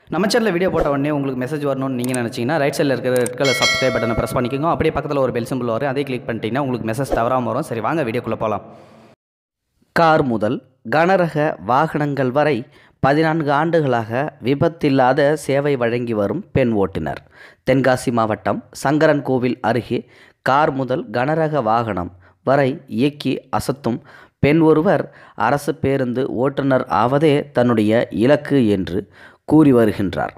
நம்ம சேனலில் வீடியோ போட்ட உடனே உங்களுக்கு மெசேஜ் வரணும்னு நீங்கள் நினச்சிங்கன்னா ரைட் சைடில் இருக்கிற ரெட் கலர் சப்ஸ்கிரைப் பட்டனை ப்ரெஸ் பண்ணிக்கோங்க அப்படியே பக்கத்தில் ஒரு பெல் சிம்பிள் வரும் அதே கிளிக் பண்ணிட்டீங்கன்னா உங்களுக்கு மெசேஜ் தவறாமல் வரும் சரி வாங்க வீடியோக்குள்ளே போகலாம் கார் முதல் கனரக வாகனங்கள் வரை பதினான்கு ஆண்டுகளாக விபத்தில்லாத சேவை வழங்கி வரும் பெண் ஓட்டுநர் தென்காசி மாவட்டம் சங்கரன் கோவில் அருகே கார் முதல் கனரக வாகனம் வரை இயக்கி அசத்தும் பெண் ஒருவர் அரசு பேருந்து ஓட்டுநர் ஆவதே தன்னுடைய இலக்கு என்று கூறி வருகின்றார்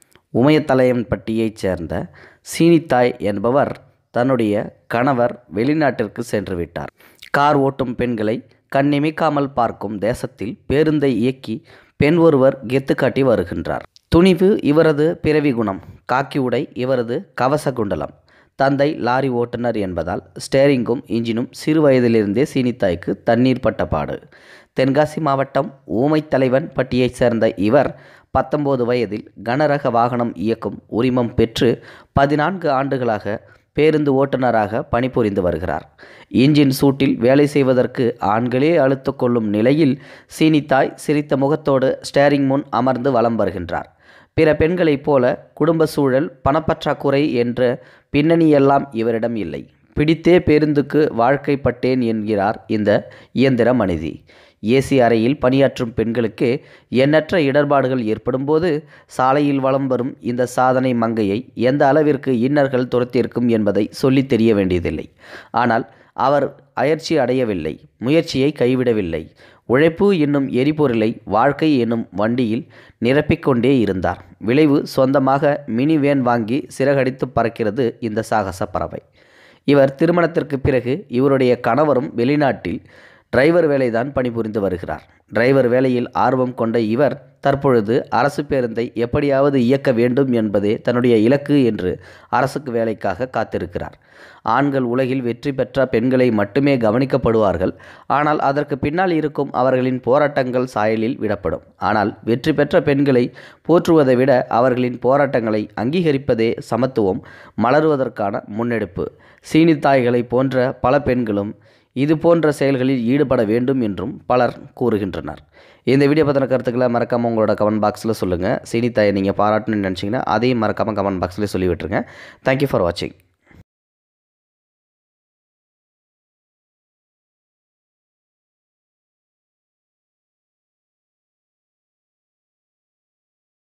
உமையத்தலையன்பட்டியைச் சேர்ந்த சீனித்தாய் என்பவர் தன்னுடைய கணவர் வெளிநாட்டிற்கு சென்று விட்டார் கார் ஓட்டும் பெண்களை கண்ணிமைக்காமல் பார்க்கும் தேசத்தில் பேருந்தை இயக்கி பெண் ஒருவர் கெத்து காட்டி வருகின்றார் துணிவு இவரது பிறவி குணம் காக்கி உடை இவரது கவச குண்டலம் தந்தை லாரி ஓட்டுநர் என்பதால் ஸ்டேரிங்கும் இன்ஜினும் சிறு வயதிலிருந்தே சீனித்தாய்க்கு தண்ணீர் பட்ட பாடு தென்காசி மாவட்டம் ஊமைத்தலைவன் பட்டியைச் சேர்ந்த இவர் பத்தொன்பது வயதில் கனரக வாகனம் இயக்கும் உரிமம் பெற்று பதினான்கு ஆண்டுகளாக பேருந்து ஓட்டுநராக பணிபுரிந்து வருகிறார் இன்ஜின் சூட்டில் வேலை செய்வதற்கு ஆண்களே அழுத்து கொள்ளும் நிலையில் சீனித்தாய் சிரித்த முகத்தோடு ஸ்டேரிங் முன் அமர்ந்து வலம் வருகின்றார் பிற பெண்களைப் போல குடும்ப சூழல் பணப்பற்றாக்குறை என்ற பின்னணியெல்லாம் இவரிடம் இல்லை பிடித்தே பேருந்துக்கு வாழ்க்கைப்பட்டேன் என்கிறார் இந்த இயந்திர மனிதி ஏசி அறையில் பணியாற்றும் பெண்களுக்கு எண்ணற்ற இடர்பாடுகள் ஏற்படும்போது சாலையில் வலம் வரும் இந்த சாதனை மங்கையை எந்த அளவிற்கு இன்னர்கள் துரத்தியிருக்கும் என்பதை சொல்லித் தெரிய வேண்டியதில்லை ஆனால் அவர் அயற்சி அடையவில்லை முயற்சியை கைவிடவில்லை உழைப்பு என்னும் எரிபொருளை வாழ்க்கை என்னும் வண்டியில் நிரப்பிக்கொண்டே இருந்தார் விளைவு சொந்தமாக மினி வேன் வாங்கி சிறகடித்து பறக்கிறது இந்த சாகச பறவை இவர் திருமணத்திற்கு பிறகு இவருடைய கணவரும் வெளிநாட்டில் டிரைவர் வேலைதான் பணிபுரிந்து வருகிறார் டிரைவர் வேலையில் ஆர்வம் கொண்ட இவர் தற்பொழுது அரசு பேருந்தை எப்படியாவது இயக்க வேண்டும் என்பதே தன்னுடைய இலக்கு என்று அரசுக்கு வேலைக்காக காத்திருக்கிறார் ஆண்கள் உலகில் வெற்றி பெற்ற பெண்களை மட்டுமே கவனிக்கப்படுவார்கள் ஆனால் அதற்கு பின்னால் இருக்கும் அவர்களின் போராட்டங்கள் சாயலில் விடப்படும் ஆனால் வெற்றி பெற்ற பெண்களை போற்றுவதை விட அவர்களின் போராட்டங்களை அங்கீகரிப்பதே சமத்துவம் மலருவதற்கான முன்னெடுப்பு சீனித்தாய்களை போன்ற பல பெண்களும் இது போன்ற செயல்களில் ஈடுபட வேண்டும் என்றும் பலர் கூறுகின்றனர் இந்த வீடியோ பற்றின கருத்துக்களை மறக்காமல் உங்களோட கமெண்ட் பாக்ஸில் சொல்லுங்கள் சீனித்தாயை நீங்கள் பாராட்டணும்னு நினச்சிங்கன்னா அதையும் மறக்காமல் கமெண்ட் பாக்ஸில் சொல்லி விட்டுருங்க தேங்க்யூ ஃபார் வாட்சிங்